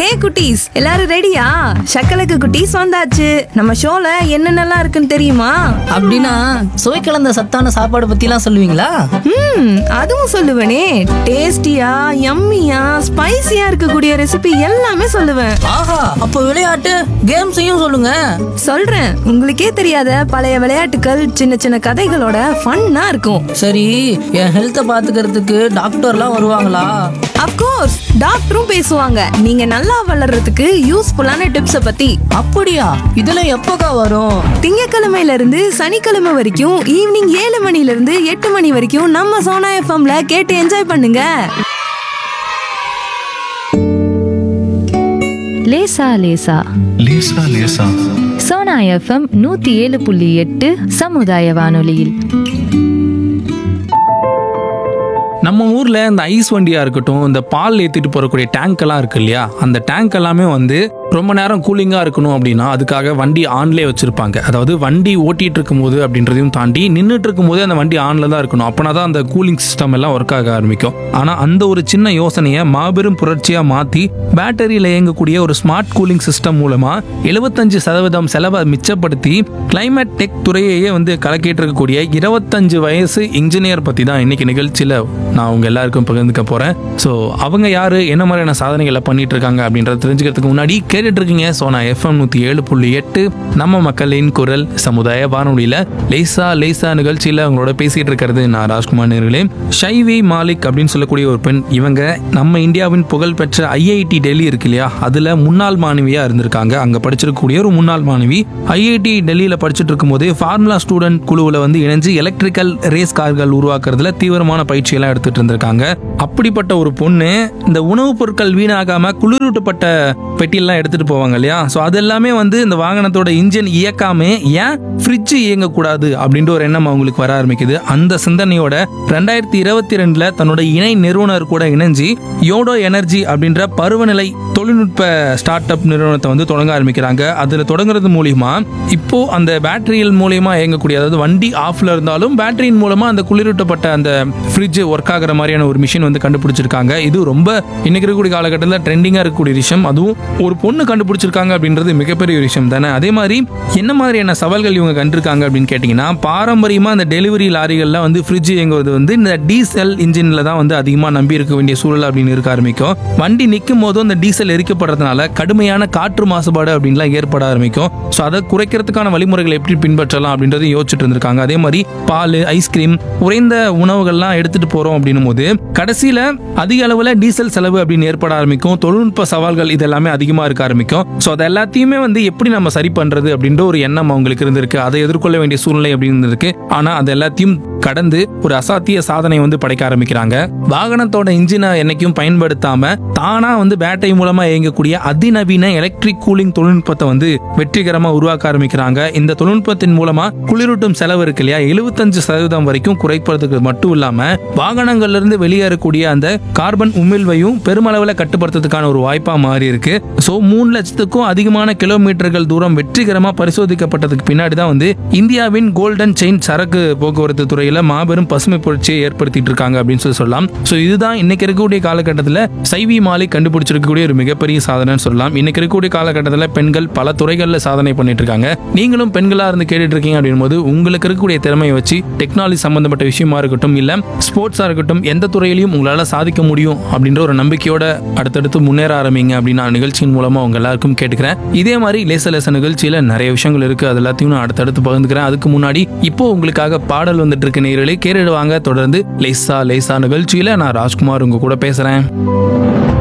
ஹே குட்டீஸ் எல்லாரும் ரெடியா சக்கலக்கு குட்டீஸ் வந்தாச்சு நம்ம ஷோல என்னென்னலாம் இருக்குன்னு தெரியுமா அப்படின்னா சுவை கலந்த சத்தான சாப்பாடு பத்திலாம் சொல்லுவீங்களா ம் அதுவும் சொல்லுவேனே டேஸ்டியா யம்மியா ஸ்பைசியா இருக்கக்கூடிய ரெசிபி எல்லாமே சொல்லுவேன் ஆஹா அப்போ விளையாட்டு கேம்ஸையும் சொல்லுங்க சொல்றேன் உங்களுக்கே தெரியாத பழைய விளையாட்டுகள் சின்ன சின்ன கதைகளோட ஃபன்னா இருக்கும் சரி என் ஹெல்த்தை பாத்துக்கிறதுக்கு டாக்டர்லாம் வருவாங்களா அப்கோர்ஸ் டாக்டரும் பேசுவாங்க நீங்க நல்லா வளர்றதுக்கு யூஸ்ஃபுல்லான டிப்ஸ பத்தி அப்படியா இதெல்லாம் எப்போக்கா வரும் திங்கக்கிழமையில இருந்து சனிக்கிழமை வரைக்கும் ஈவினிங் ஏழு மணில இருந்து எட்டு மணி வரைக்கும் நம்ம சோனா எஃப்எம்ல கேட்டு என்ஜாய் பண்ணுங்க லேசா லேசா லேசா லேசா சோனா எஃப்எம் நூத்தி ஏழு புள்ளி எட்டு சமுதாய வானொலியில் நம்ம ஊர்ல இந்த ஐஸ் வண்டியா இருக்கட்டும் இந்த பால் ஏத்திட்டு போறக்கூடிய டேங்க் எல்லாம் இருக்கு இல்லையா அந்த டேங்க் எல்லாமே வந்து ரொம்ப நேரம் கூலிங்கா இருக்கணும் அப்படின்னா அதுக்காக வண்டி ஆன்லேயே வச்சிருப்பாங்க அதாவது வண்டி ஓட்டிட்டு இருக்கும்போது அப்படின்றதையும் தாண்டி நின்றுட்டு இருக்கும்போது அந்த வண்டி ஆன்ல தான் இருக்கணும் அப்பனா தான் அந்த கூலிங் சிஸ்டம் எல்லாம் ஒர்க் ஆக ஆரம்பிக்கும் ஆனா அந்த ஒரு சின்ன யோசனையை மாபெரும் புரட்சியா மாத்தி பேட்டரியில இயங்கக்கூடிய ஒரு ஸ்மார்ட் கூலிங் சிஸ்டம் மூலமா எழுபத்தஞ்சு சதவீதம் செலவை மிச்சப்படுத்தி கிளைமேட் டெக் துறையையே வந்து கலக்கிட்டு இருக்கக்கூடிய இருபத்தஞ்சு வயசு இன்ஜினியர் பத்தி தான் இன்னைக்கு நிகழ்ச்சியில நான் உங்க எல்லாருக்கும் பகிர்ந்துக்க போறேன் ஸோ அவங்க யாரு என்ன மாதிரியான சாதனைகளை பண்ணிட்டு இருக்காங்க அப்படின்றத தெரிஞ்சுக்கிறதுக்கு முன்னாடி கேட்டுட்டு இருக்கீங்க ஸோ நான் எஃப்எம் நூத்தி ஏழு புள்ளி எட்டு நம்ம மக்களின் குரல் சமுதாய வானொலியில லேசா லேசா நிகழ்ச்சியில அவங்களோட பேசிட்டு இருக்கிறது நான் ராஜ்குமார் நேர்களே ஷைவி மாலிக் அப்படின்னு சொல்லக்கூடிய ஒரு பெண் இவங்க நம்ம இந்தியாவின் புகழ்பெற்ற ஐஐடி டெல்லி இருக்கு இல்லையா அதுல முன்னாள் மாணவியா இருந்திருக்காங்க அங்க படிச்சிருக்கக்கூடிய ஒரு முன்னாள் மாணவி ஐஐடி டெல்லியில படிச்சுட்டு இருக்கும்போது ஃபார்முலா ஸ்டூடெண்ட் குழுவில் வந்து இணைஞ்சு எலக்ட்ரிக்கல் ரேஸ் கார்கள் உருவாக்குறதுல தீவிரமான பயிற்சி எல்லாம் எடுத்துட்டு இருந்திருக்காங்க அப்படிப்பட்ட ஒரு பொண்ணு இந்த உணவுப் பொருட்கள் வீணாகாம குளிரூட்டப்பட்ட பெட்டியெல்லாம் எடுத்துட்டு போவாங்க இல்லையா ஸோ அது எல்லாமே வந்து இந்த வாகனத்தோட இன்ஜின் இயக்காம ஏன் ஃப்ரிட்ஜ் இயங்கக்கூடாது அப்படின்ற ஒரு எண்ணம் அவங்களுக்கு வர ஆரம்பிக்குது அந்த சிந்தனையோட ரெண்டாயிரத்தி இருபத்தி ரெண்டுல தன்னோட இணை நிறுவனர் கூட இணைஞ்சு யோடோ எனர்ஜி அப்படின்ற பருவநிலை தொழில்நுட்ப ஸ்டார்ட் அப் நிறுவனத்தை வந்து தொடங்க ஆரம்பிக்கிறாங்க அதுல தொடங்குறது மூலியமா இப்போ அந்த பேட்டரியில் மூலியமா இயங்கக்கூடிய அதாவது வண்டி ஆஃப்ல இருந்தாலும் பேட்டரியின் மூலமா அந்த குளிரூட்டப்பட்ட அந்த ஃப்ரிட்ஜ் ஒர்க் ஆகுற மாதிரியான ஒரு மிஷின் வந்து கண்டுபிடிச்சிருக்காங்க இது ரொம்ப இன்னைக்கு இருக்கக்கூடிய காலகட்டத்தில் ட்ரெண்டிங்கா இருக்கக்கூடிய விஷயம் அதுவும் ஒரு பொண்ணு கண்டுபிடிச்சிருக்காங்க அப்படின்றது மிகப்பெரிய ஒரு விஷயம் தானே அதே மாதிரி என்ன மாதிரியான சவால்கள் இவங்க கண்டிருக்காங்க அப்படின்னு கேட்டிங்கன்னா பாரம்பரியமா அந்த டெலிவரி லாரிகள்ல வந்து ஃப்ரிட்ஜ் இயங்குவது வந்து இந்த டீசல் இன்ஜின்ல தான் வந்து அதிகமா நம்பி இருக்க வேண்டிய சூழல் அப்படின்னு இருக்க ஆரம்பிக்கும் வண்டி நிற்கும் போதும் அந்த டீசல் எரிக்கப்படுறதுனால கடுமையான காற்று மாசுபாடு அப்படின்லாம் ஏற்பட ஆரம்பிக்கும் ஸோ அதை குறைக்கிறதுக்கான வழிமுறைகளை எப்படி பின்பற்றலாம் அப்படின்றதையும் யோசிச்சுட்டு இருந்திருக்காங்க அதே மாதிரி பால் ஐஸ்கிரீம் குறைந்த உணவுகள்லாம் எடுத்துட்டு போறோம் அப்படின்னும் போது கடைசியில அதிக அளவுல டீசல் செலவு அப்படின்னு ஏற்பட ஆரம்பிக்கும் தொழில்நுட்ப சவால்கள் இது எல்லாமே அதிகமா இருக்க ஆரம்பிக்கும் ஸோ அது எல்லாத்தையுமே வந்து எப்படி நம்ம சரி பண்றது அப்படின்ற ஒரு எண்ணம் அவங்களுக்கு இருந்திருக்கு அதை எதிர்கொள்ள வேண்டிய சூழ்நிலை அப்படின்னு இருந்திருக்கு ஆனா அது எல்லாத்தையும் கடந்து ஒரு அசாத்திய சாதனை வந்து படைக்க ஆரம்பிக்கிறாங்க வாகனத்தோட இன்ஜினை என்னைக்கும் பயன்படுத்தாம தானா வந்து பேட்டரி மூலமா இயங்கக்கூடிய அதிநவீன எலக்ட்ரிக் கூலிங் தொழில்நுட்பத்தை வந்து வெற்றிகரமா உருவாக்க ஆரம்பிக்கிறாங்க இந்த தொழில்நுட்பத்தின் மூலமா குளிரூட்டும் செலவு இருக்கு இல்லையா எழுபத்தஞ்சு சதவீதம் வரைக்கும் குறைப்பதற்கு மட்டும் இல்லாம வாகனங்கள்ல இருந்து வெளியேறக்கூடிய அந்த கார்பன் உமிழ்வையும் பெருமளவுல கட்டுப்படுத்துறதுக்கான ஒரு வாய்ப்பா மாறி இருக்கு சோ மூணு லட்சத்துக்கும் அதிகமான கிலோமீட்டர்கள் தூரம் வெற்றிகரமா பரிசோதிக்கப்பட்டதுக்கு பின்னாடி தான் வந்து இந்தியாவின் கோல்டன் செயின் சரக்கு போக்குவரத்து துறையில மாபெரும் பசுமை புரட்சியை ஏற்படுத்திட்டு இருக்காங்க அப்படின்னு சொல்லி சொல்லலாம் சோ இதுதான் இன்னைக்கு இருக்கக்கூடிய காலகட்டத்தில் சைவி மாலிக் கண்டுபிடிச்சிருக்கக்கூடிய ஒரு மிகப்பெரிய சாதனைன்னு சொல்லலாம் இன்னைக்கு இருக்கக்கூடிய காலகட்டத்தில் பெண்கள் பல துறைகளில் சாதனை பண்ணிட்டு இருக்காங்க நீங்களும் பெண்களா இருந்து கேட்டுட்டு இருக்கீங்க அப்படின் போது உங்களுக்கு இருக்கக்கூடிய திறமையை வச்சு டெக்னாலஜி சம்பந்தப்பட்ட விஷயமா இருக்கட்டும் இல்ல ஸ்போர்ட்ஸா இருக்கட்டும் எந்த துறையிலையும் உங்களால சாதிக்க முடியும் அப்படின்ற ஒரு நம்பிக்கையோட அடுத்தடுத்து முன்னேற ஆரம்பிங்க அப்படின்னு நான் நிகழ்ச்சியின் மூலமா உங்க எல்லாருக்கும் கேட்டுக்கிறேன் இதே மாதிரி லேச லேச நிகழ்ச்சியில நிறைய விஷயங்கள் இருக்கு அது எல்லாத்தையும் நான் அடுத்தடுத்து பகிர்ந்துக்கிறேன் அதுக்கு முன்னாடி இப்போ உங்களுக்காக பாடல் வந்துட்டு இருக்க நேரலே கேட்டுடுவாங்க தொடர்ந்து லேசா லேசா நிகழ்ச்சியில நான் ராஜ்குமார் உங்க கூட பேசுறேன்